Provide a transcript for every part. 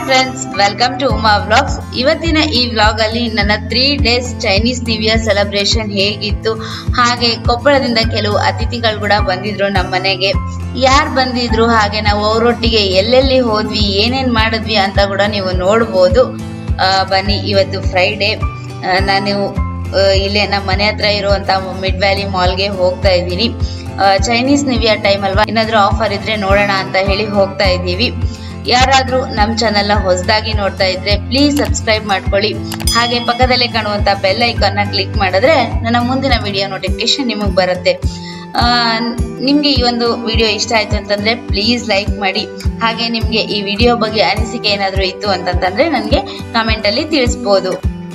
friends welcome to Uma vlogs ಇವತ್ತಿನ ಈ vlog ಅಲ್ಲಿ ನನ್ನ three days Chinese new year celebration ಹೇಗಿತ್ತು ಹಾಗೆ ಕೊಪ್ಪಳದಿಂದ ಕೆಲವು ಅತಿಥಿಗಳು ಕೂಡ ಬಂದಿದ್ರು ನಮ್ಮ ಮನೆಗೆ ಯಾರು ಬಂದಿದ್ರು ಹಾಗೆ ನಾವು ಅವರೊಟ್ಟಿಗೆ ಎಲ್ಲೆಲ್ಲಿ ಹೋದ್ವಿ ಏನೇನ್ ಮಾಡಿದ್ವಿ ಅಂತ ಕೂಡ ನೀವು ನೋಡ್ಬೋದು ಆ, ಬನ್ನಿ ಇವತ್ತು ಫ್ರೈಡೆ ನಾನು ಆ, ಇಲ್ಲೇ ನಮ್ಮ ಮನೆ ಹತ್ರ ಇರುವಂತ ಮಿಡ್ ವ್ಯಾಲಿ ಮಾಲ್ಗೆ ಹೋಗ್ತಾ ಇದ್ದೀನಿ ಚೈನೀಸ್ ನ್ಯೂ ಇಯರ್ ಟೈಮ್ ಅಲ್ವಾ ಏನಾದ್ರೂ ಆಫರ್ ಇದ್ರೆ ನೋಡೋಣ ಅಂತ ಹೇಳಿ ಹೋಗ್ತಾ ಇದ್ದೀವಿ ಯಾರಾದ್ರೂ ನಮ್ಮ ಚಾನೆಲ್ ನ ಹೊಸದಾಗಿ ನೋಡ್ತಾ ಇದ್ರೆ ಪ್ಲೀಸ್ ಸಬ್ಸ್ಕ್ರೈಬ್ ಮಾಡ್ಕೊಳ್ಳಿ ಹಾಗೆ ಪಕ್ಕದಲ್ಲೇ ಕಾಣುವಂತ ಬೆಲ್ ಐಕಾನ್ ನ ಕ್ಲಿಕ್ ಮಾಡಿದ್ರೆ ನನ್ನ ಮುಂದಿನ ವಿಡಿಯೋ ನೋಟಿಫಿಕೇಶನ್ ನಿಮಗೆ ಬರುತ್ತೆ ಆ, ನಿಮ್ಗೆ ಈ ಒಂದು ವಿಡಿಯೋ ಇಷ್ಟ ಆಯ್ತು ಅಂತಂದ್ರೆ ಪ್ಲೀಸ್ ಲೈಕ್ ಮಾಡಿ ಹಾಗೆ ನಿಮ್ಗೆ ಈ ವಿಡಿಯೋ ಬಗ್ಗೆ ಅನಿಸಿಕೆ ಏನಾದ್ರೂ ಇತ್ತು ಅಂತಂತಂದ್ರೆ ನನಗೆ ಕಾಮೆಂಟ್ ಅಲ್ಲಿ ತಿಳಿಸ್ಬೋದು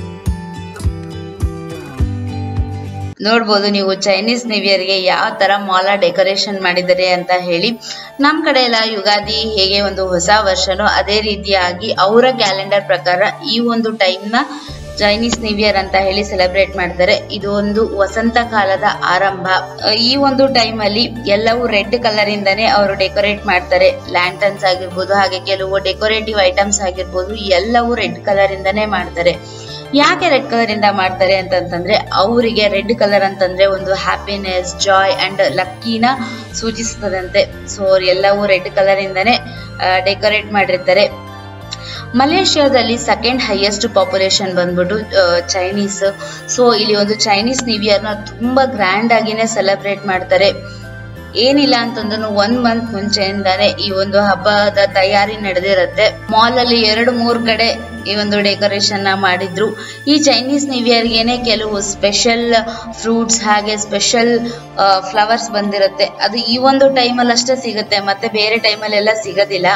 ನೋಡ್ಬೋದು ನೀವು ಚೈನೀಸ್ ನ್ಯೂ ಇಯರ್ಗೆ ಯಾವ ತರ ಮಾಲ ಡೆಕೋರೇಷನ್ ಮಾಡಿದ್ದಾರೆ ಅಂತ ಹೇಳಿ ನಮ್ ಕಡೆ ಎಲ್ಲ ಯುಗಾದಿ ಹೇಗೆ ಒಂದು ಹೊಸ ವರ್ಷನೋ ಅದೇ ರೀತಿಯಾಗಿ ಅವರ ಕ್ಯಾಲೆಂಡರ್ ಪ್ರಕಾರ ಈ ಒಂದು ಟೈಮ್ ನ ಚೈನೀಸ್ ನ್ಯೂ ಇಯರ್ ಅಂತ ಹೇಳಿ ಸೆಲೆಬ್ರೇಟ್ ಮಾಡ್ತಾರೆ ಇದು ಒಂದು ವಸಂತ ಕಾಲದ ಆರಂಭ ಅಹ್, ಈ ಒಂದು ಟೈಮ್ ಅಲ್ಲಿ ಎಲ್ಲವೂ ರೆಡ್ ಕಲರ್ ಇಂದಾನೆ ಅವರು ಡೆಕೋರೇಟ್ ಮಾಡ್ತಾರೆ ಲ್ಯಾಂಟನ್ಸ್ ಆಗಿರ್ಬೋದು ಹಾಗೆ ಕೆಲವು ಡೆಕೋರೇಟಿವ್ ಐಟಮ್ಸ್ ಆಗಿರ್ಬೋದು ಎಲ್ಲವೂ ರೆಡ್ ಕಲರ್ ಇಂದಾನೆ ಮಾಡ್ತಾರೆ ಯಾಕೆ ರೆಡ್ ಕಲರ್ ಇಂದ ಮಾಡ್ತಾರೆ ಅಂತಂತಂದ್ರೆ ಅವರಿಗೆ ರೆಡ್ ಕಲರ್ ಅಂತಂದ್ರೆ ಒಂದು ಹ್ಯಾಪಿನೆಸ್ ಜಾಯ್ ಅಂಡ್ ಲಕ್ಕಿನ ಸೂಚಿಸ್ತದಂತೆ ಸೊ ಎಲ್ಲವೂ ರೆಡ್ ಕಲರ್ ಇಂದಾನೆ ಡೆಕೋರೇಟ್ ಮಾಡಿರ್ತಾರೆ ಮಲೇಷ್ಯಾದಲ್ಲಿ ಸೆಕೆಂಡ್ ಹೈಯೆಸ್ಟ್ ಪಾಪ್ಯುಲೇಷನ್ ಬಂದ್ಬಿಟ್ಟು ಚೈನೀಸ್ ಸೊ ಇಲ್ಲಿ ಒಂದು ಚೈನೀಸ್ ನ್ಯೂ ಇಯರ್ ನ ತುಂಬಾ ಗ್ರ್ಯಾಂಡ್ ಆಗಿನೇ ಸೆಲೆಬ್ರೇಟ್ ಮಾಡ್ತಾರೆ ಏನಿಲ್ಲ ಅಂತಂದ್ರು ಒನ್ ಮಂತ್ ಮುಂಚೆಯಿಂದಾನೆ ಈ ಒಂದು ಹಬ್ಬದ ತಯಾರಿ ನಡೆದಿರತ್ತೆ ಮಾಲ್ ಅಲ್ಲಿ ಎರಡು ಮೂರ್ ಕಡೆ ಈ ಒಂದು ಡೆಕೋರೇಷನ್ ನ ಮಾಡಿದ್ರು ಈ ಚೈನೀಸ್ ನ್ಯೂ ಇಯರ್ಗೆನೆ ಕೆಲವು ಸ್ಪೆಷಲ್ ಫ್ರೂಟ್ಸ್ ಹಾಗೆ ಸ್ಪೆಷಲ್ ಫ್ಲವರ್ಸ್ ಬಂದಿರುತ್ತೆ ಅದು ಈ ಒಂದು ಟೈಮಲ್ಲಿ ಅಷ್ಟೇ ಸಿಗುತ್ತೆ ಮತ್ತೆ ಬೇರೆ ಟೈಮಲ್ಲಿ ಎಲ್ಲ ಸಿಗೋದಿಲ್ಲ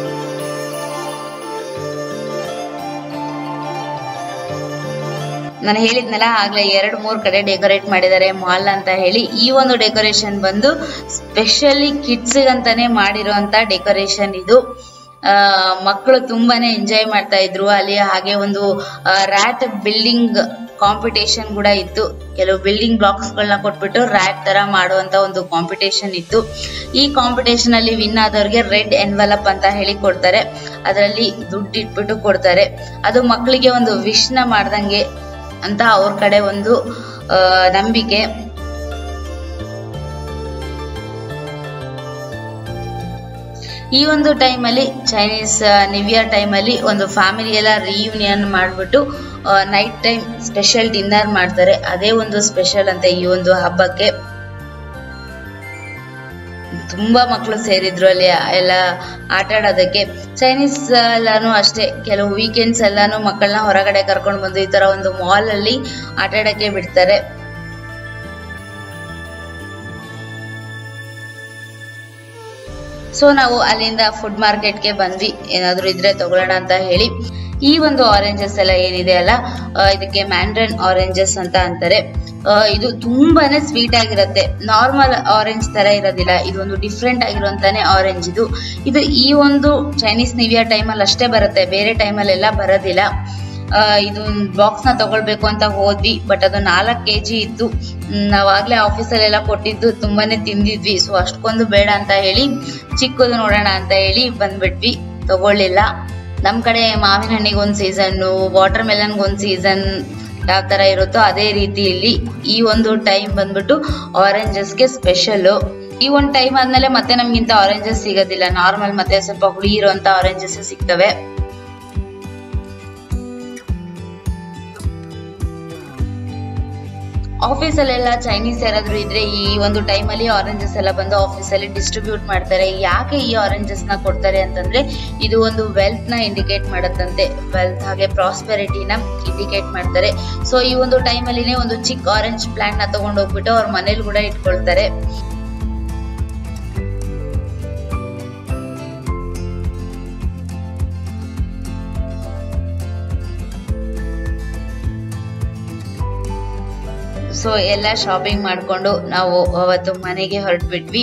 ನಾನು ಹೇಳಿದ್ನಲ್ಲ ಆಗ್ಲೇ ಎರಡು ಮೂರ್ ಕಡೆ ಡೆಕೋರೇಟ್ ಮಾಡಿದ್ದಾರೆ ಮಾಲ್ ಅಂತ ಹೇಳಿ ಈ ಒಂದು ಡೆಕೋರೇಷನ್ ಬಂದು ಸ್ಪೆಷಲಿ ಕಿಡ್ಸ್ ಅಂತಾನೆ ಮಾಡಿರುವಂತ ಡೆಕೋರೇಷನ್ ಇದು ಆ ಮಕ್ಕಳು ತುಂಬಾನೇ ಎಂಜಾಯ್ ಮಾಡ್ತಾ ಇದ್ರು ಅಲ್ಲಿ ಹಾಗೆ ಒಂದು ರ್ಯಾಟ್ ಬಿಲ್ಡಿಂಗ್ ಕಾಂಪಿಟೇಷನ್ ಕೂಡ ಇತ್ತು ಕೆಲವು ಬಿಲ್ಡಿಂಗ್ ಬ್ಲಾಕ್ಸ್ ಗಳನ್ನ ಕೊಟ್ಬಿಟ್ಟು ರ್ಯಾಟ್ ತರ ಮಾಡುವಂತ ಒಂದು ಕಾಂಪಿಟೇಷನ್ ಇತ್ತು ಈ ಕಾಂಪಿಟೇಷನ್ ಅಲ್ಲಿ ವಿನ್ ಆದವ್ರಿಗೆ ರೆಡ್ ಎನ್ವಲಪ್ ಅಂತ ಹೇಳಿ ಕೊಡ್ತಾರೆ ಅದರಲ್ಲಿ ದುಡ್ಡು ಇಟ್ಬಿಟ್ಟು ಕೊಡ್ತಾರೆ ಅದು ಮಕ್ಕಳಿಗೆ ಒಂದು ವಿಶ್ ನ ಮಾಡ್ದಂಗೆ ಅಂತ ಅವ್ರ ಕಡೆ ಒಂದು ಆ, ನಂಬಿಕೆ ಈ ಒಂದು ಟೈಮಲ್ಲಿ ಚೈನೀಸ್ ನ್ಯೂ ಇಯರ್ ಟೈಮಲ್ಲಿ ಒಂದು ಫ್ಯಾಮಿಲಿ ಎಲ್ಲ ರಿಯೂನಿಯನ್ ಮಾಡಿಬಿಟ್ಟು ನೈಟ್ ಟೈಮ್ ಸ್ಪೆಷಲ್ ಡಿನ್ನರ್ ಮಾಡ್ತಾರೆ ಅದೇ ಒಂದು ಸ್ಪೆಷಲ್ ಅಂತ ಈ ಒಂದು ಹಬ್ಬಕ್ಕೆ ತುಂಬಾ ಮಕ್ಕಳು ಸೇರಿದ್ರು ಅಲ್ಲಿ ಎಲ್ಲ ಆಟ ಆಡೋದಕ್ಕೆ ಚೈನೀಸ್ ಎಲ್ಲಾನು ಅಷ್ಟೇ ಕೆಲವು ವೀಕೆಂಡ್ಸ್ ಎಲ್ಲಾನು ಮಕ್ಕಳನ್ನ ಹೊರಗಡೆ ಕರ್ಕೊಂಡು ಬಂದು ಈ ತರ ಒಂದು ಮಾಲ್ ಅಲ್ಲಿ ಆಟ ಆಡಕ್ಕೆ ಬಿಡ್ತಾರೆ ಸೊ ನಾವು ಅಲ್ಲಿಂದ ಫುಡ್ ಮಾರ್ಕೆಟ್ಗೆ ಬಂದ್ವಿ ಏನಾದ್ರು ಇದ್ರೆ ತಗೊಳ್ಳೋಣ ಅಂತ ಹೇಳಿ ಈ ಒಂದು ಆರೆಂಜಸ್ ಎಲ್ಲ ಏನಿದೆ ಅಲ್ಲ ಆ, ಇದಕ್ಕೆ ಮ್ಯಾಂಡ್ರನ್ ಆರೆಂಜಸ್ ಅಂತ ಅಂತಾರೆ ಆ, ಇದು ತುಂಬಾನೇ ಸ್ವೀಟ್ ಆಗಿರುತ್ತೆ ನಾರ್ಮಲ್ ಆರೆಂಜ್ ತರ ಇರೋದಿಲ್ಲ ಇದು ಒಂದು ಡಿಫ್ರೆಂಟ್ ಆಗಿರುವಂತಾನೆ ಆರೆಂಜ್ ಇದು ಇದು ಈ ಒಂದು ಚೈನೀಸ್ ನ್ಯೂ ಇಯರ್ ಟೈಮಲ್ಲಿ ಅಷ್ಟೇ ಬರುತ್ತೆ ಬೇರೆ ಟೈಮಲ್ಲಿ ಎಲ್ಲ ಬರೋದಿಲ್ಲ ಆ, ಇದು ಬಾಕ್ಸ್ ನ ತಗೊಳ್ಬೇಕು ಅಂತ ಹೋದ್ವಿ ಬಟ್ ಅದು ನಾಲ್ಕು ಕೆ ಜಿ ಇತ್ತು ಮ್, ನಾವಾಗ್ಲೇ ಆಫೀಸಲ್ಲೆಲ್ಲ ಕೊಟ್ಟಿದ್ದು ತುಂಬಾನೇ ತಿಂದಿದ್ವಿ ಸೊ ಅಷ್ಟೊಂದು ಬೇಡ ಅಂತ ಹೇಳಿ ಚಿಕ್ಕದು ನೋಡೋಣ ಅಂತ ಹೇಳಿ ಬಂದ್ಬಿಟ್ವಿ ತಗೊಳ್ಳಿಲ್ಲ ನಮ್ ಕಡೆ ಮಾವಿನ ಹಣ್ಣಿಗೆ ಒಂದ್ ಸೀಸನ್ ವಾಟರ್ ಮೆಲನ್ಗೆ ಒಂದ್ ಸೀಸನ್ ಯಾವ ತರ ಇರುತ್ತೋ ಅದೇ ರೀತಿ ಇಲ್ಲಿ ಈ ಒಂದು ಟೈಮ್ ಬಂದ್ಬಿಟ್ಟು ಆರೆಂಜಸ್ಗೆ ಸ್ಪೆಷಲ್ ಈ ಒಂದು ಟೈಮ್ ಆದ್ಮೇಲೆ ಮತ್ತೆ ನಮ್ಗಿಂತ ಆರೆಂಜಸ್ ಸಿಗೋದಿಲ್ಲ ನಾರ್ಮಲ್ ಮತ್ತೆ ಸ್ವಲ್ಪ ಹುಳಿ ಇರುವಂತ ಆರೆಂಜಸ್ ಸಿಗ್ತವೆ ಆಫೀಸಲ್ಲೆಲ್ಲ ಚೈನೀಸ್ ಯಾರಾದ್ರೂ ಇದ್ರೆ ಈ ಒಂದು ಟೈಮಲ್ಲಿ ಆರೆಂಜಸ್ ಎಲ್ಲ ಬಂದು ಆಫೀಸಲ್ಲಿ ಡಿಸ್ಟ್ರಿಬ್ಯೂಟ್ ಮಾಡ್ತಾರೆ ಯಾಕೆ ಈ ಆರೆಂಜಸ್ ನ ಕೊಡ್ತಾರೆ ಅಂತಂದ್ರೆ ಇದು ಒಂದು ವೆಲ್ತ್ ನ ಇಂಡಿಕೇಟ್ ಮಾಡತ್ತಂತೆ ವೆಲ್ತ್ ಹಾಗೆ ಪ್ರಾಸ್ಪೆರಿಟಿನ ಇಂಡಿಕೇಟ್ ಮಾಡ್ತಾರೆ ಸೊ ಈ ಒಂದು ಟೈಮಲ್ಲಿನೇ ಒಂದು ಚಿಕ್ಕ ಆರೆಂಜ್ ಪ್ಲಾಂಟ್ ನ ತಗೊಂಡು ಹೋಗ್ಬಿಟ್ಟು ಅವ್ರ ಮನೇಲಿ ಕೂಡ ಇಟ್ಕೊಳ್ತಾರೆ ಸೊ ಎಲ್ಲ ಶಾಪಿಂಗ್ ಮಾಡ್ಕೊಂಡು ನಾವು ಅವತ್ತು ಮನೆಗೆ ಹೊರಟ್ಬಿಟ್ವಿ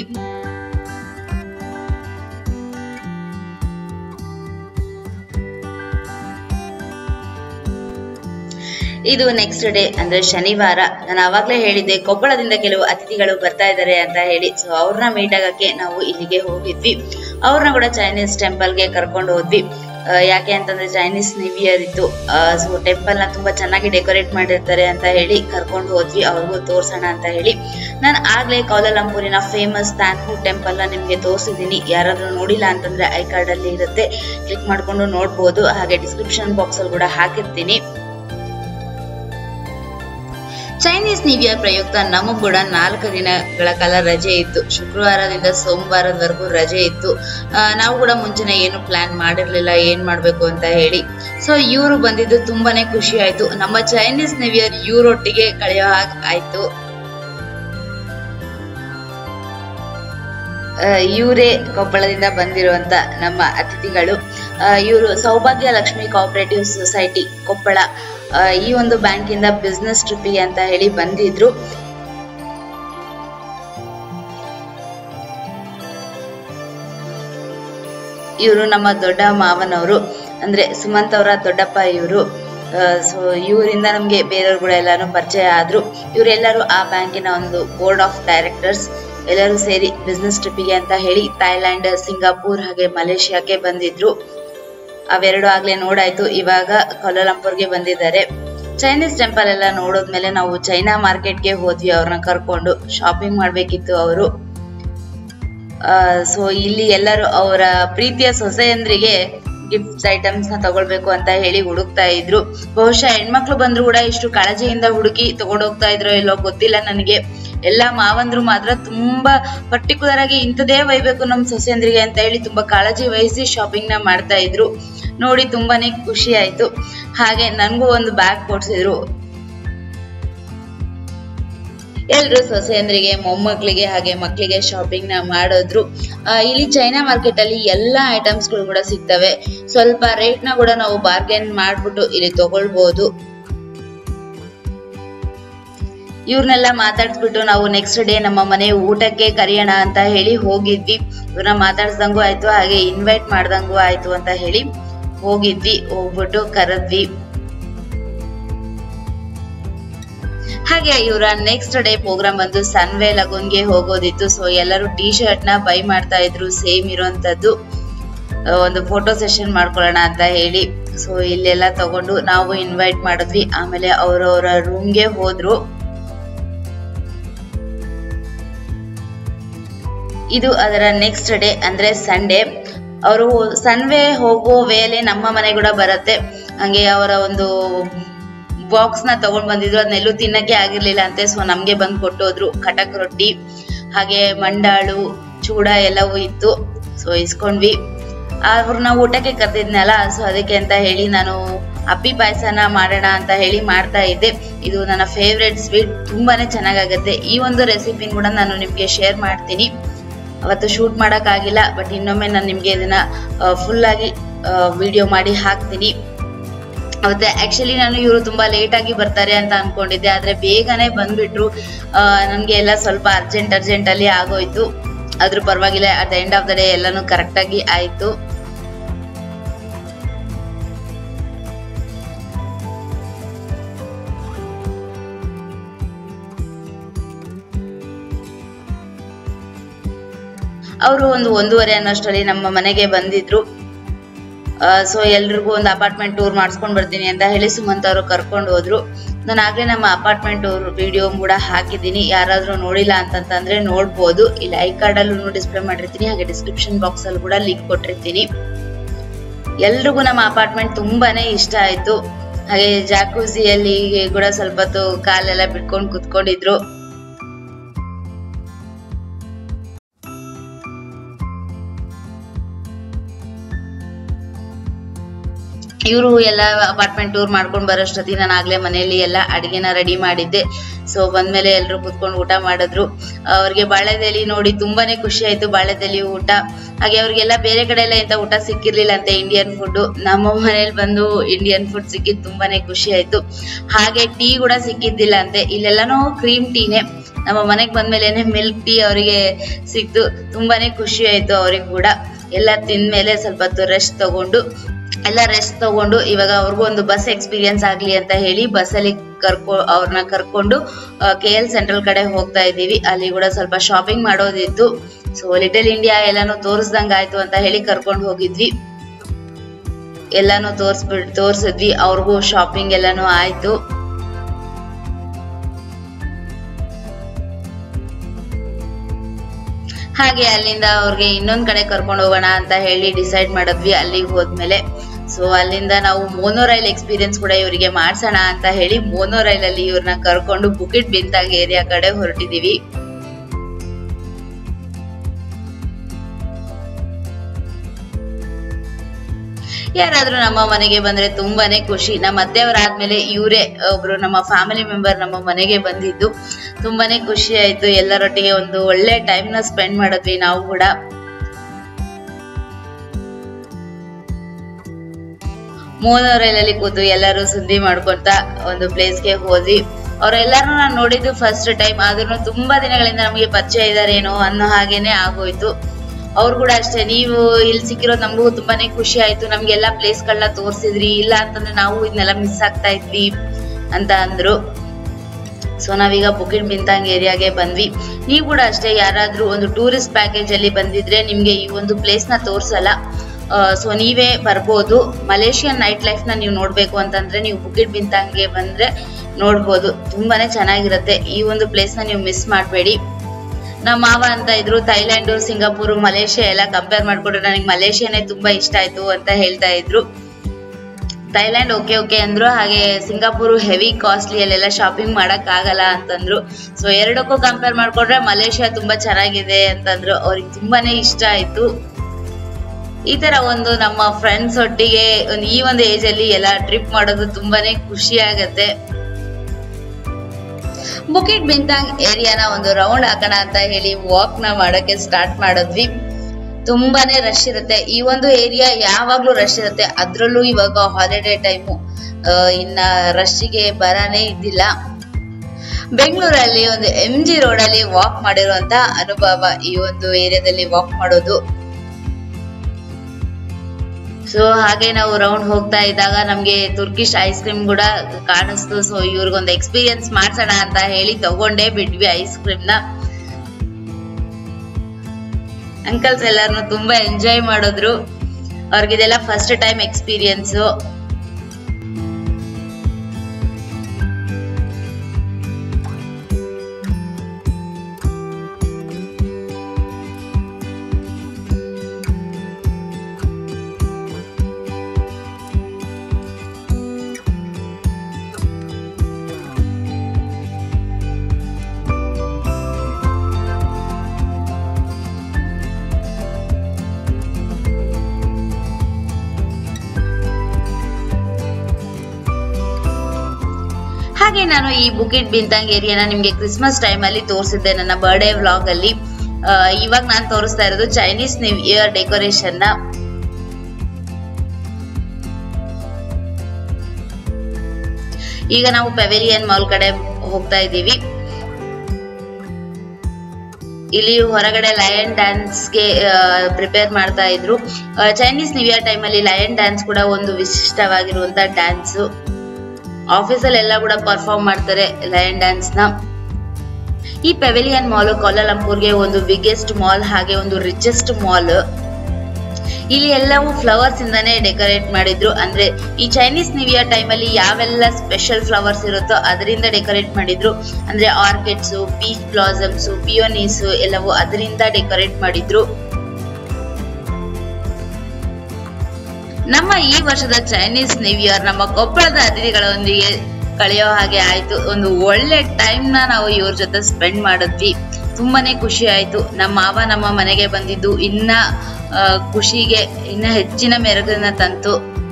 ಇದು ನೆಕ್ಸ್ಟ್ ಡೇ ಅಂದ್ರೆ ಶನಿವಾರ ನಾನು ಅವಾಗ್ಲೇ ಹೇಳಿದ್ದೆ ಕೊಪ್ಪಳದಿಂದ ಕೆಲವು ಅತಿಥಿಗಳು ಬರ್ತಾ ಇದ್ದಾರೆ ಅಂತ ಹೇಳಿ ಸೊ ಅವ್ರನ್ನ ಮೀಟ್ ಆಗಕ್ಕೆ ನಾವು ಇಲ್ಲಿಗೆ ಹೋಗಿದ್ವಿ ಅವ್ರನ್ನ ಕೂಡ ಚೈನೀಸ್ ಟೆಂಪಲ್ಗೆ ಕರ್ಕೊಂಡು ಹೋದ್ವಿ ಆ, ಯಾಕೆ ಅಂತಂದ್ರೆ ಚೈನೀಸ್ ನ್ಯೂ ಇಯರ್ ಇತ್ತು ಸೊ ಟೆಂಪಲ್ ನ ತುಂಬಾ ಚೆನ್ನಾಗಿ ಡೆಕೋರೇಟ್ ಮಾಡಿರ್ತಾರೆ ಅಂತ ಹೇಳಿ ಕರ್ಕೊಂಡು ಹೋದ್ವಿ ಅವ್ರಿಗೂ ತೋರ್ಸೋಣ ಅಂತ ಹೇಳಿ ನಾನು ಆಗ್ಲೇ ಕೌಲಾಲಂಪುರಿನ ಫೇಮಸ್ ಥ್ಯಾನ್ಹು ಟೆಂಪಲ್ ನ ನಿಮ್ಗೆ ತೋರಿಸಿದೀನಿ ಯಾರಾದ್ರೂ ನೋಡಿಲ್ಲ ಅಂತಂದ್ರೆ ಐ ಕಾರ್ಡ್ ಅಲ್ಲಿ ಇರುತ್ತೆ ಕ್ಲಿಕ್ ಮಾಡ್ಕೊಂಡು ನೋಡ್ಬೋದು ಹಾಗೆ ಡಿಸ್ಕ್ರಿಪ್ಷನ್ ಬಾಕ್ಸ್ ಅಲ್ಲಿ ಕೂಡ ಹಾಕಿರ್ತೀನಿ ಚೈನೀಸ್ ನ್ಯೂ ಇಯರ್ ಪ್ರಯುಕ್ತ ನಮಗ್ ಕೂಡ ನಾಲ್ಕು ದಿನಗಳ ಕಾಲ ರಜೆ ಇತ್ತು ಶುಕ್ರವಾರದಿಂದ ಸೋಮವಾರದವರೆಗೂ ರಜೆ ಇತ್ತು ಆ, ನಾವು ಕೂಡ ಮುಂಚೆನೆ ಏನು ಪ್ಲಾನ್ ಮಾಡಿರ್ಲಿಲ್ಲ ಏನ್ ಮಾಡ್ಬೇಕು ಅಂತ ಹೇಳಿ ಸೊ ಇವರು ಬಂದಿದ್ದು ತುಂಬಾನೇ ಖುಷಿ ಆಯ್ತು ನಮ್ಮ ಚೈನೀಸ್ ನ್ಯೂ ಇಯರ್ ಇವರೊಟ್ಟಿಗೆ ಕಳೆಯೋ ಹಾಗೆ ಆಯ್ತು ಇವರೇ ಕೊಪ್ಪಳದಿಂದ ಬಂದಿರುವಂತ ನಮ್ಮ ಅತಿಥಿಗಳು ಇವರು ಸೌಭಾಗ್ಯ ಲಕ್ಷ್ಮಿ ಕೋಆಪರೇಟಿವ್ ಸೊಸೈಟಿ ಕೊಪ್ಪಳ ಆ, ಈ ಒಂದು ಬ್ಯಾಂಕಿಂದ ಬಿಸ್ನೆಸ್ ಟ್ರಿಪ್ಪಿಗೆ ಅಂತ ಹೇಳಿ ಬಂದಿದ್ರು ಇವರು ನಮ್ಮ ದೊಡ್ಡ ಮಾವನವರು ಅಂದ್ರೆ ಸುಮಂತ್ ಅವರ ದೊಡ್ಡಪ್ಪ ಇವರು ಸೊ ಇವರಿಂದ ನಮ್ಗೆ ಬೇರೆಯವ್ರು ಕೂಡ ಎಲ್ಲಾನು ಪರಿಚಯ ಆದ್ರು ಇವರೆಲ್ಲರೂ ಆ ಬ್ಯಾಂಕಿನ ಒಂದು ಬೋರ್ಡ್ ಆಫ್ ಡೈರೆಕ್ಟರ್ಸ್ ಎಲ್ಲರೂ ಸೇರಿ ಬಿಸ್ನೆಸ್ ಟ್ರಿಪ್ಪಿಗೆ ಅಂತ ಹೇಳಿ ಥೈಲ್ಯಾಂಡ್ ಸಿಂಗಾಪುರ್ ಹಾಗೆ ಮಲೇಷಿಯಾಕ್ಕೆ ಬಂದಿದ್ರು ಅವೆರಡು ಆಗ್ಲೇ ನೋಡಾಯ್ತು ಇವಾಗ ಕೌಲಾಲಂಪುರ್ಗೆ ಬಂದಿದ್ದಾರೆ ಚೈನೀಸ್ ಟೆಂಪಲ್ ಎಲ್ಲ ನೋಡೋದ್ಮೇಲೆ ನಾವು ಚೈನಾ ಮಾರ್ಕೆಟ್ಗೆ ಹೋದ್ವಿ ಅವ್ರನ್ನ ಕರ್ಕೊಂಡು ಶಾಪಿಂಗ್ ಮಾಡ್ಬೇಕಿತ್ತು ಅವರು ಸೊ ಇಲ್ಲಿ ಎಲ್ಲರೂ ಅವರ ಪ್ರೀತಿಯ ಸೊಸೆಯಂದ್ರಿಗೆ ಗಿಫ್ಟ್ಸ್ ಐಟಮ್ಸ್ ನ ತಗೊಳ್ಬೇಕು ಅಂತ ಹೇಳಿ ಹುಡುಕ್ತಾ ಇದ್ರು ಬಹುಶಃ ಹೆಣ್ಮಕ್ಳು ಬಂದ್ರು ಕೂಡ ಇಷ್ಟು ಕಾಳಜಿಯಿಂದ ಹುಡುಕಿ ತಗೊಂಡೋಗ್ತಾ ಇದ್ರೋ ಇಲ್ಲೋ ಗೊತ್ತಿಲ್ಲ ನನಗೆ ಎಲ್ಲಾ ಮಾವಂದ್ರು ಮಾತ್ರ ತುಂಬಾ ಪರ್ಟಿಕ್ಯುಲರ್ ಆಗಿ ಇಂಥದೇ ಒಯ್ಬೇಕು ನಮ್ ಸೊಸೆಯಂದ್ರಿಗೆ ಅಂತ ಹೇಳಿ ತುಂಬಾ ಕಾಳಜಿ ವಹಿಸಿ ಶಾಪಿಂಗ್ ನ ಮಾಡ್ತಾ ಇದ್ರು ನೋಡಿ ತುಂಬಾನೇ ಖುಷಿ ಆಯ್ತು ಹಾಗೆ ನನ್ಗೂ ಒಂದು ಬ್ಯಾಗ್ ಕೊಡ್ಸಿದ್ರು ಎಲ್ರು ಸೊಸೆಯಂದ್ರಿಗೆ ಮೊಮ್ಮಕ್ಳಿಗೆ ಹಾಗೆ ಮಕ್ಕಳಿಗೆ ಶಾಪಿಂಗ್ ನ ಮಾಡಿದ್ರು ಆ, ಇಲ್ಲಿ ಚೈನಾ ಮಾರ್ಕೆಟ್ ಅಲ್ಲಿ ಎಲ್ಲಾ ಐಟಮ್ಸ್ ಗಳು ಕೂಡ ಸಿಗ್ತವೆ ಸ್ವಲ್ಪ ರೇಟ್ ನ ಕೂಡ ನಾವು ಬಾರ್ಗೇನ್ ಮಾಡ್ಬಿಟ್ಟು ಇಲ್ಲಿ ತಗೊಳ್ಬಹುದು ಇವ್ರನ್ನೆಲ್ಲ ಮಾತಾಡ್ಸ್ಬಿಟ್ಟು ನಾವು ನೆಕ್ಸ್ಟ್ ಡೇ ನಮ್ಮ ಮನೆ ಊಟಕ್ಕೆ ಕರೆಯೋಣ ಅಂತ ಹೇಳಿ ಹೋಗಿದ್ವಿ ಇವ್ರನ್ನ ಮಾತಾಡ್ಸ್ದಂಗೂ ಆಯ್ತು ಹಾಗೆ ಇನ್ವೈಟ್ ಮಾಡ್ದಂಗೂ ಆಯ್ತು ಅಂತ ಹೇಳಿ ಹೋಗಿದ್ವಿ ಹೋಗ್ಬಿಟ್ಟು ಕರೆದ್ವಿ ಹಾಗೆ ಇವರ ನೆಕ್ಸ್ಟ್ ಡೇ ಪ್ರೋಗ್ರಾಮ್ ಬಂದು ಸನ್ವೇ ಲಗೋನ್ಗೆ ಹೋಗೋದಿತ್ತು ಸೊ ಎಲ್ಲರೂ ಟಿ ಶರ್ಟ್ ನ ಬೈ ಮಾಡ್ತಾ ಇದ್ರು ಸೇಮ್ ಇರುವಂತದ್ದು ಆ, ಒಂದು ಫೋಟೋ ಸೆಷನ್ ಮಾಡ್ಕೊಳ್ಳೋಣ ಅಂತ ಹೇಳಿ ಸೊ ಇಲ್ಲೆಲ್ಲ ತಗೊಂಡು ನಾವು ಇನ್ವೈಟ್ ಮಾಡಿದ್ವಿ ಆಮೇಲೆ ಅವರವರ ರೂಮ್ಗೆ ಹೋದ್ರು ಇದು ಅದರ ನೆಕ್ಸ್ಟ್ ಡೇ ಅಂದ್ರೆ ಸಂಡೇ ಅವರು ಸನ್ವೇ ಹೋಗೋ ವೇಲೆ ನಮ್ಮ ಮನೆ ಕೂಡ ಬರುತ್ತೆ ಹಂಗೆ ಅವರ ಒಂದು ಬಾಕ್ಸ್ ನ ತಗೊಂಡ್ ಬಂದಿದ್ರು ಅದನ್ನೆಲ್ಲೂ ತಿನ್ನಕ್ಕೆ ಆಗಿರ್ಲಿಲ್ಲ ಅಂತೆ ಸೊ ನಮ್ಗೆ ಬಂದ್ ಕೊಟ್ಟೋದ್ರು ಕಟಕ್ ರೊಟ್ಟಿ ಹಾಗೆ ಮಂಡಾಳು ಚೂಡ ಎಲ್ಲವೂ ಇತ್ತು ಸೊ ಇಸ್ಕೊಂಡ್ವಿ ಅವ್ರನ್ನ ಊಟಕ್ಕೆ ಕರೆದಿದ್ನಲ್ಲ ಸೊ ಅದಕ್ಕೆ ಅಂತ ಹೇಳಿ ನಾನು ಅಪ್ಪಿ ಪಾಯಸನ ಮಾಡೋಣ ಅಂತ ಹೇಳಿ ಮಾಡ್ತಾ ಇದ್ದೆ ಇದು ನನ್ನ ಫೇವ್ರೆಟ್ ಸ್ವೀಟ್ ತುಂಬಾನೇ ಚೆನ್ನಾಗಾಗತ್ತೆ ಈ ಒಂದು ರೆಸಿಪಿನ ಕೂಡ ನಾನು ನಿಮ್ಗೆ ಶೇರ್ ಮಾಡ್ತೀನಿ ಅವತ್ತು ಶೂಟ್ ಮಾಡೋಕ್ಕಾಗಿಲ್ಲ ಬಟ್ ಇನ್ನೊಮ್ಮೆ ನಾನು ನಿಮ್ಗೆ ಇದನ್ನ ಫುಲ್ ಆಗಿ ವಿಡಿಯೋ ಮಾಡಿ ಹಾಕ್ತೀನಿ ಅವತ್ತೆ ಆಕ್ಚುಲಿ ನಾನು ಇವರು ತುಂಬಾ ಲೇಟ್ ಆಗಿ ಬರ್ತಾರೆ ಅಂತ ಅನ್ಕೊಂಡಿದ್ದೆ ಆದ್ರೆ ಬೇಗನೆ ಬಂದ್ಬಿಟ್ರು ಆ, ನನ್ಗೆ ಎಲ್ಲ ಸ್ವಲ್ಪ ಅರ್ಜೆಂಟ್ ಅರ್ಜೆಂಟ್ ಅಲ್ಲಿ ಆಗೋಯ್ತು ಆದ್ರೂ ಪರವಾಗಿಲ್ಲ at the end of the day ಎಲ್ಲಾನು ಕರೆಕ್ಟ್ ಆಗಿ ಆಯ್ತು ಅವರು ಒಂದು ಒಂದೂವರೆ ಅನ್ನೋಷ್ಟರಲ್ಲಿ ನಮ್ಮ ಮನೆಗೆ ಬಂದಿದ್ರು ಸೊ ಎಲ್ರಿಗೂ ಒಂದು ಅಪಾರ್ಟ್ಮೆಂಟ್ ಟೂರ್ ಮಾಡಿಸ್ಕೊಂಡ್ ಬರ್ತೀನಿ ಅಂತ ಹೇಳಿ ಸುಮಂತ್ ಅವರು ಕರ್ಕೊಂಡು ಹೋದ್ರು ನಾನು ಆಗ್ಲೇ ನಮ್ಮ ಅಪಾರ್ಟ್ಮೆಂಟ್ ಟೂರ್ ವಿಡಿಯೋ ಕೂಡ ಹಾಕಿದ್ದೀನಿ ಯಾರಾದ್ರೂ ನೋಡಿಲ್ಲ ಅಂತಂತಂದ್ರೆ ನೋಡ್ಬೋದು ಇಲ್ಲಿ ಐ ಕಾರ್ಡ್ ಅಲ್ಲೂ ಡಿಸ್ಪ್ಲೇ ಮಾಡಿರ್ತೀನಿ ಹಾಗೆ ಡಿಸ್ಕ್ರಿಪ್ಷನ್ ಬಾಕ್ಸ್ ಅಲ್ಲಿ ಕೂಡ ಲಿಂಕ್ ಕೊಟ್ಟಿರ್ತೀನಿ ಎಲ್ರಿಗೂ ನಮ್ಮ ಅಪಾರ್ಟ್ಮೆಂಟ್ ತುಂಬಾನೇ ಇಷ್ಟ ಆಯ್ತು ಹಾಗೆ ಜಾಕೂಸಿಯಲ್ಲಿ ಕೂಡ ಸ್ವಲ್ಪ ಹೊತ್ತು ಕಾಲೆಲ್ಲ ಬಿಟ್ಕೊಂಡು ಕುತ್ಕೊಂಡಿದ್ರು ಇವರು ಎಲ್ಲ ಅಪಾರ್ಟ್ಮೆಂಟ್ ಟೂರ್ ಮಾಡ್ಕೊಂಡು ಬರೋಷ್ಟೊತ್ತಿಗೆ ನಾನು ಆಗ್ಲೇ ಮನೆಯಲ್ಲಿ ಎಲ್ಲ ಅಡಿಗೆನ ರೆಡಿ ಮಾಡಿದ್ದೆ ಸೊ ಬಂದ್ಮೇಲೆ ಎಲ್ಲರೂ ಕುತ್ಕೊಂಡು ಊಟ ಮಾಡಿದ್ರು ಅವ್ರಿಗೆ ಬಾಳೆದೆಲಿ ನೋಡಿ ತುಂಬಾನೇ ಖುಷಿ ಆಯ್ತು ಬಾಳೆದೆಲಿ ಊಟ ಹಾಗೆ ಅವ್ರಿಗೆಲ್ಲ ಬೇರೆ ಕಡೆ ಎಲ್ಲ ಇಂಥ ಊಟ ಸಿಕ್ಕಿರ್ಲಿಲ್ಲ ಅಂತೆ ಇಂಡಿಯನ್ ಫುಡ್ ನಮ್ಮ ಮನೇಲಿ ಬಂದು ಇಂಡಿಯನ್ ಫುಡ್ ಸಿಕ್ಕಿದ್ ತುಂಬಾನೇ ಖುಷಿ ಆಯ್ತು ಹಾಗೆ ಟೀ ಕೂಡ ಸಿಕ್ಕಿದ್ದಿಲ್ಲ ಅಂತೆ ಇಲ್ಲೆಲ್ಲಾನು ಕ್ರೀಮ್ ಟೀನೇ ನಮ್ಮ ಮನೆಗೆ ಬಂದ್ಮೇಲೆ ಮಿಲ್ಕ್ ಟೀ ಅವರಿಗೆ ಸಿಕ್ತು ತುಂಬಾನೇ ಖುಷಿ ಆಯ್ತು ಅವ್ರಿಗೆ ಕೂಡ ಎಲ್ಲ ತಿಂದ್ಮೇಲೆ ಸ್ವಲ್ಪ ಹೊತ್ತು ರೆಸ್ಟ್ ತಗೊಂಡು ಎಲ್ಲ ರೆಸ್ಟ್ ತಗೊಂಡು ಇವಾಗ ಅವ್ರಿಗೂ ಒಂದು ಬಸ್ ಎಕ್ಸ್ಪೀರಿಯನ್ಸ್ ಆಗ್ಲಿ ಅಂತ ಹೇಳಿ ಬಸ್ಸಲ್ಲಿ ಕರ್ಕೊ ಅವ್ರನ್ನ ಕರ್ಕೊಂಡು ಕೆ ಎಲ್ ಸೆಂಟ್ರಲ್ ಕಡೆ ಹೋಗ್ತಾ ಇದ್ದೀವಿ ಅಲ್ಲಿ ಕೂಡ ಸ್ವಲ್ಪ ಶಾಪಿಂಗ್ ಮಾಡೋದಿತ್ತು ಸೊ ಲಿಟಲ್ ಇಂಡಿಯಾ ಎಲ್ಲಾನು ತೋರಿಸ್ದಂಗ ಆಯ್ತು ಅಂತ ಹೇಳಿ ಕರ್ಕೊಂಡು ಹೋಗಿದ್ವಿ ಎಲ್ಲಾನು ತೋರ್ಸ್ಬಿಡ್ ತೋರ್ಸಿದ್ವಿ ಅವ್ರಿಗೂ ಶಾಪಿಂಗ್ ಎಲ್ಲಾನು ಆಯ್ತು ಹಾಗೆ ಅಲ್ಲಿಂದ ಅವ್ರಿಗೆ ಇನ್ನೊಂದ್ ಕಡೆ ಕರ್ಕೊಂಡು ಹೋಗೋಣ ಅಂತ ಹೇಳಿ ಡಿಸೈಡ್ ಮಾಡಿದ್ವಿ ಅಲ್ಲಿಗೆ ಹೋದ್ಮೇಲೆ ಸೊ ಅಲ್ಲಿಂದ ನಾವು ಮೋನೋ ರೈಲ್ ಎಕ್ಸ್ಪೀರಿಯನ್ಸ್ ಕೂಡ ಇವರಿಗೆ ಮಾಡ್ಸೋಣ ಅಂತ ಹೇಳಿ ಮೋನೋ ರೈಲ್ ಅಲ್ಲಿ ಇವ್ರನ್ನ ಕರ್ಕೊಂಡು ಬುಕಿಟ್ ಬಿಂತಾಗ್ ಏರಿಯಾ ಕಡೆ ಹೊರಟಿದೀವಿ ಯಾರಾದ್ರೂ ನಮ್ಮ ಮನೆಗೆ ಬಂದ್ರೆ ತುಂಬಾನೇ ಖುಷಿ ನಮ್ಮ ಅತ್ತೆಯವರಾದ್ಮೇಲೆ ಇವರೇ ಒಬ್ರು ನಮ್ಮ ಫ್ಯಾಮಿಲಿ ಮೆಂಬರ್ ನಮ್ಮ ಮನೆಗೆ ಬಂದಿದ್ದು ತುಂಬಾನೇ ಖುಷಿ ಆಯ್ತು ಎಲ್ಲರೊಟ್ಟಿಗೆ ಒಂದು ಒಳ್ಳೆ ಟೈಮ್ ನ ಸ್ಪೆಂಡ್ ಮಾಡಿದ್ವಿ ನಾವು ಕೂಡ ಮೋನೋ ರೈಲಲ್ಲಿ ಕೂತು ಎಲ್ಲರೂ ಸುದ್ದಿ ಮಾಡ್ಕೊಂತ ಒಂದು ಪ್ಲೇಸ್ಗೆ ಹೋದ್ವಿ ಅವರೆಲ್ಲರೂ ನಾನು ನೋಡಿದ್ದು ಫಸ್ಟ್ ಟೈಮ್ ಆದ್ರೂ ತುಂಬಾ ದಿನಗಳಿಂದ ನಮಗೆ ಪರಿಚಯ ಇದಾರೇನೋ ಅನ್ನೋ ಹಾಗೇನೆ ಆಗೋಯ್ತು ಅವ್ರು ಕೂಡ ಅಷ್ಟೇ ನೀವು ಇಲ್ಲಿ ಸಿಕ್ಕಿರೋದು ನಮಗೂ ತುಂಬಾನೇ ಖುಷಿ ಆಯ್ತು ನಮ್ಗೆಲ್ಲಾ ಪ್ಲೇಸ್ ಗಳನ್ನ ತೋರ್ಸಿದ್ರಿ ಇಲ್ಲ ಅಂತಂದ್ರೆ ನಾವು ಇದನ್ನೆಲ್ಲ ಮಿಸ್ ಆಗ್ತಾ ಇದ್ವಿ ಅಂತ ಅಂದ್ರು ಸೊ ನಾವೀಗ ಬುಕಿಟ್ ಬಿಂತಾಂಗ್ ಏರಿಯಾಗೆ ಬಂದ್ವಿ ನೀವು ಕೂಡ ಅಷ್ಟೇ ಯಾರಾದ್ರೂ ಒಂದು ಟೂರಿಸ್ಟ್ ಪ್ಯಾಕೇಜ್ ಅಲ್ಲಿ ಬಂದಿದ್ರೆ ನಿಮ್ಗೆ ಈ ಒಂದು ಪ್ಲೇಸ್ ನ ತೋರ್ಸಲ್ಲ ಸೊ ನೀವೇ ಬರ್ಬೋದು ಮಲೇಷಿಯನ್ ನೈಟ್ ಲೈಫ್ ನ ನೀವು ನೋಡ್ಬೇಕು ಅಂತಂದ್ರೆ ನೀವು ಬುಕಿಟ್ ಬಿಂತಾಂಗ್ಗೆ ಬಂದ್ರೆ ನೋಡ್ಬೋದು ತುಂಬಾನೇ ಚೆನ್ನಾಗಿರುತ್ತೆ ಈ ಒಂದು ಪ್ಲೇಸ್ ನ ನೀವು ಮಿಸ್ ಮಾಡಬೇಡಿ ನಮ್ಮ ಮಾವ ಅಂತ ಇದ್ರು ಥೈಲ್ಯಾಂಡ್ ಸಿಂಗಾಪುರ್ ಮಲೇಷಿಯಾ ಎಲ್ಲ ಕಂಪೇರ್ ಮಾಡ್ಕೊಂಡ್ರೆ ನನಗೆ ಮಲೇಷಿಯಾನೇ ತುಂಬಾ ಇಷ್ಟ ಆಯ್ತು ಅಂತ ಹೇಳ್ತಾ ಇದ್ರು ಥೈಲ್ಯಾಂಡ್ ಓಕೆ ಓಕೆ ಅಂದ್ರು ಹಾಗೆ ಸಿಂಗಾಪುರ್ ಹೆವಿ ಕಾಸ್ಟ್ಲಿ ಅಲ್ಲೆಲ್ಲ ಶಾಪಿಂಗ್ ಮಾಡಕ್ ಆಗಲ್ಲ ಅಂತಂದ್ರು ಸೊ ಎರಡಕ್ಕೂ ಕಂಪೇರ್ ಮಾಡ್ಕೊಂಡ್ರೆ ಮಲೇಷಿಯಾ ತುಂಬಾ ಚೆನ್ನಾಗಿದೆ ಅಂತಂದ್ರು ಅವ್ರಿಗೆ ತುಂಬಾನೇ ಇಷ್ಟ ಆಯ್ತು ಈ ತರ ಒಂದು ನಮ್ಮ ಫ್ರೆಂಡ್ಸ್ ಒಟ್ಟಿಗೆ ಒಂದ್- ಈ ಒಂದು ಏಜ್ ಅಲ್ಲಿ ಎಲ್ಲ ಟ್ರಿಪ್ ಮಾಡೋದು ತುಂಬಾನೇ ಖುಷಿ ಆಗತ್ತೆ ಬುಕಿಟ್ ಬಿಂತಾಂಗ್ ಏರಿಯಾನ ಒಂದು ರೌಂಡ್ ಹಾಕೋಣ ಅಂತ ಹೇಳಿ ವಾಕ್ ನ ಮಾಡಕ್ಕೆ ಸ್ಟಾರ್ಟ್ ಮಾಡಿದ್ವಿ ತುಂಬಾನೇ ರಶ್ ಇರುತ್ತೆ ಈ ಒಂದು ಏರಿಯಾ ಯಾವಾಗ್ಲೂ ರಶ್ ಇರುತ್ತೆ ಅದ್ರಲ್ಲೂ ಇವಾಗ ಹಾಲಿಡೇ ಟೈಮು ಇನ್ನ ರಶ್ಗೆ ಬರಾನೇ ಇದ್ದಿಲ್ಲ ಬೆಂಗಳೂರಲ್ಲಿ ಒಂದು ಎಂ ಜಿ ರೋಡ್ ಅಲ್ಲಿ ವಾಕ್ ಮಾಡಿರುವಂತ ಅನುಭವ ಈ ಒಂದು ಏರಿಯಾದಲ್ಲಿ ವಾಕ್ ಮಾಡೋದು ಸೊ ಹಾಗೆ ನಾವು ರೌಂಡ್ ಹೋಗ್ತಾ ಇದ್ದಾಗ ನಮ್ಗೆ ತುರ್ಕಿಶ್ ಐಸ್ ಕ್ರೀಮ್ ಕೂಡ ಕಾಣಿಸ್ತು ಸೊ ಇವ್ರಿಗೊಂದು ಎಕ್ಸ್ಪೀರಿಯನ್ಸ್ ಮಾಡ್ಸೋಣ ಅಂತ ಹೇಳಿ ತಗೊಂಡೇ ಬಿಟ್ವಿ ಐಸ್ ಕ್ರೀಮ್ ನ ಅಂಕಲ್ಸ್ ಎಲ್ಲಾರು ತುಂಬಾ ಎಂಜಾಯ್ ಮಾಡಿದ್ರು ಅವ್ರಿಗಿದೆಲ್ಲ ಫಸ್ಟ್ ಟೈಮ್ ಎಕ್ಸ್ಪೀರಿಯನ್ಸ್ ಹಾಗೆ ನಾನು ಈ ಬುಕಿಟ್ ಬಿಂತಾಂಗ್ ಏರಿಯಾನ ನಿಮ್ಗೆ ಕ್ರಿಸ್ಮಸ್ ಟೈಮ್ ಅಲ್ಲಿ ತೋರಿಸಿದ್ದೆ ನನ್ನ ಬರ್ಡೇ ವ್ಲಾಗ್ ಅಲ್ಲಿ ಆ, ಇವಾಗ ನಾನು ತೋರಿಸ್ತಾ ಇರೋದು ಚೈನೀಸ್ ನ್ಯೂ ಇಯರ್ ಡೆಕೋರೇಷನ್ ನ ಈಗ ನಾವು ಪೆವೆಲಿಯನ್ ಮಾಲ್ ಕಡೆ ಹೋಗ್ತಾ ಇದ್ದೀವಿ ಇಲ್ಲಿ ಹೊರಗಡೆ ಲಯನ್ ಡ್ಯಾನ್ಸ್ ಗೆ ಪ್ರಿಪೇರ್ ಮಾಡ್ತಾ ಇದ್ರು ಚೈನೀಸ್ ನ್ಯೂ ಇಯರ್ ಟೈಮ್ ಅಲ್ಲಿ ಲಯನ್ ಡ್ಯಾನ್ಸ್ ಕೂಡ ಒಂದು ವಿಶಿಷ್ಟವಾಗಿರುವಂತ ಡ್ಯಾನ್ಸ್ ಆಫೀಸಲ್ಲಿ ಎಲ್ಲ ಕೂಡ ಪರ್ಫಾರ್ಮ್ ಮಾಡ್ತಾರೆ ಲಯನ್ ಡ್ಯಾನ್ಸ್ ನ ಈ ಪೆವಿಲಿಯನ್ ಮಾಲ್ ಕೋಲಾಲಂಪುರ್ಗೆ ಒಂದು ಬಿಗ್ಗೆಸ್ಟ್ ಮಾಲ್ ಹಾಗೆ ಒಂದು ರಿಚೆಸ್ಟ್ ಮಾಲ್ ಇಲ್ಲಿ ಎಲ್ಲವೂ ಫ್ಲವರ್ಸ್ ಇಂದಾನೇ ಡೆಕೋರೇಟ್ ಮಾಡಿದ್ರು ಅಂದ್ರೆ ಈ ಚೈನೀಸ್ ನ್ಯೂ ಇಯರ್ ಟೈಮ್ ಅಲ್ಲಿ ಯಾವೆಲ್ಲ ಸ್ಪೆಷಲ್ ಫ್ಲವರ್ಸ್ ಇರುತ್ತೋ ಅದರಿಂದ ಡೆಕೋರೇಟ್ ಮಾಡಿದ್ರು ಅಂದ್ರೆ ಆರ್ಕಿಡ್ಸ್ ಪೀಚ್ ಬ್ಲಾಸಮ್ಸ್ ಪಿಯೋನೀಸ್ ಎಲ್ಲವೂ ಅದರಿಂದ ಡೆಕೋರೇಟ್ ಮಾಡಿದ್ರು ನಮ್ಮ ಈ ವರ್ಷದ ಚೈನೀಸ್ ನ್ಯೂ ಇಯರ್ ನಮ್ಮ ಕೊಪ್ಪಳದ ಅತಿಥಿಗಳೊಂದಿಗೆ ಕಳೆಯೋ ಹಾಗೆ ಆಯ್ತು ಒಂದು ಒಳ್ಳೆ ಟೈಮ್ ನ ನಾವು ಇವ್ರ ಜೊತೆ ಸ್ಪೆಂಡ್ ಮಾಡಿದ್ವಿ ತುಂಬಾನೇ ಖುಷಿ ಆಯ್ತು ನಮ್ಮ ಮಾವ ನಮ್ಮ ಮನೆಗೆ ಬಂದಿದ್ದು ಇನ್ನ ಆ, ಖುಷಿಗೆ ಇನ್ನ ಹೆಚ್ಚಿನ ಮೆರುಗನ್ನ ತಂತು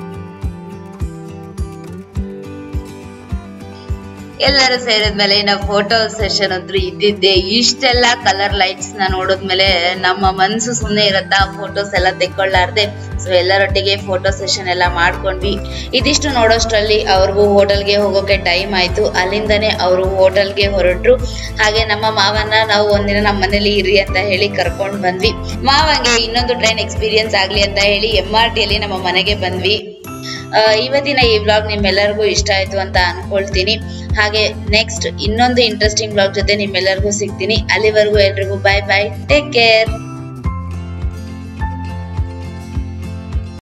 ಎಲ್ಲರೂ ಸೇರಿದ್ಮೇಲೆ ಇನ್ನ ಫೋಟೋ ಸೆಷನ್ ಅಂತೂ ಇದ್ದಿದ್ದೆ ಇಷ್ಟೆಲ್ಲ ಕಲರ್ ಲೈಟ್ಸ್ ನ ನೋಡಿದ್ಮೇಲೆ ನಮ್ಮ ಮನ್ಸು ಸುಮ್ನೆ ಇರತ್ತಾ ಫೋಟೋಸ್ ಎಲ್ಲ ತೆಕ್ಕೊಳ್ಳಾರ್ದೆ ಸೊ ಎಲ್ಲರೊಟ್ಟಿಗೆ ಫೋಟೋ ಸೆಷನ್ ಎಲ್ಲ ಮಾಡ್ಕೊಂಡ್ವಿ ಇದಿಷ್ಟು ನೋಡೋಷ್ಟ್ರಲ್ಲಿ ಅವ್ರಿಗೂ ಹೋಟೆಲ್ಗೆ ಹೋಗೋಕೆ ಟೈಮ್ ಆಯ್ತು ಅಲ್ಲಿಂದನೇ ಅವರು ಹೋಟೆಲ್ಗೆ ಹೊರಟ್ರು ಹಾಗೆ ನಮ್ಮ ಮಾವನ್ನ ನಾವು ಒಂದಿನ ನಮ್ಮ ಮನೇಲಿ ಇರಿ ಅಂತ ಹೇಳಿ ಕರ್ಕೊಂಡ್ ಬಂದ್ವಿ ಮಾವಂಗೆ ಇನ್ನೊಂದು ಟ್ರೈನ್ ಎಕ್ಸ್ಪೀರಿಯನ್ಸ್ ಆಗ್ಲಿ ಅಂತ ಹೇಳಿ ಎಂ ಆರ್ ಟಿ ಅಲ್ಲಿ ನಮ್ಮ ಮನೆಗೆ ಬಂದ್ವಿ ಆ, ಇವತ್ತಿನ ಈ ವ್ಲಾಗ್ ನಿಮ್ಮೆಲ್ಲರಿಗೂ ಇಷ್ಟ ಆಯ್ತು ಅಂತ ಅನ್ಕೊಳ್ತೀನಿ ಹಾಗೆ ನೆಕ್ಸ್ಟ್ ಇನ್ನೊಂದು ಇಂಟ್ರೆಸ್ಟಿಂಗ್ ವ್ಲಾಗ್ ಜೊತೆ ನಿಮ್ಮೆಲ್ಲರಿಗೂ ಸಿಗ್ತೀನಿ ಅಲ್ಲಿವರೆಗೂ ಎಲ್ರಿಗೂ ಬಾಯ್ ಬಾಯ್ ಟೇಕ್ ಕೇರ್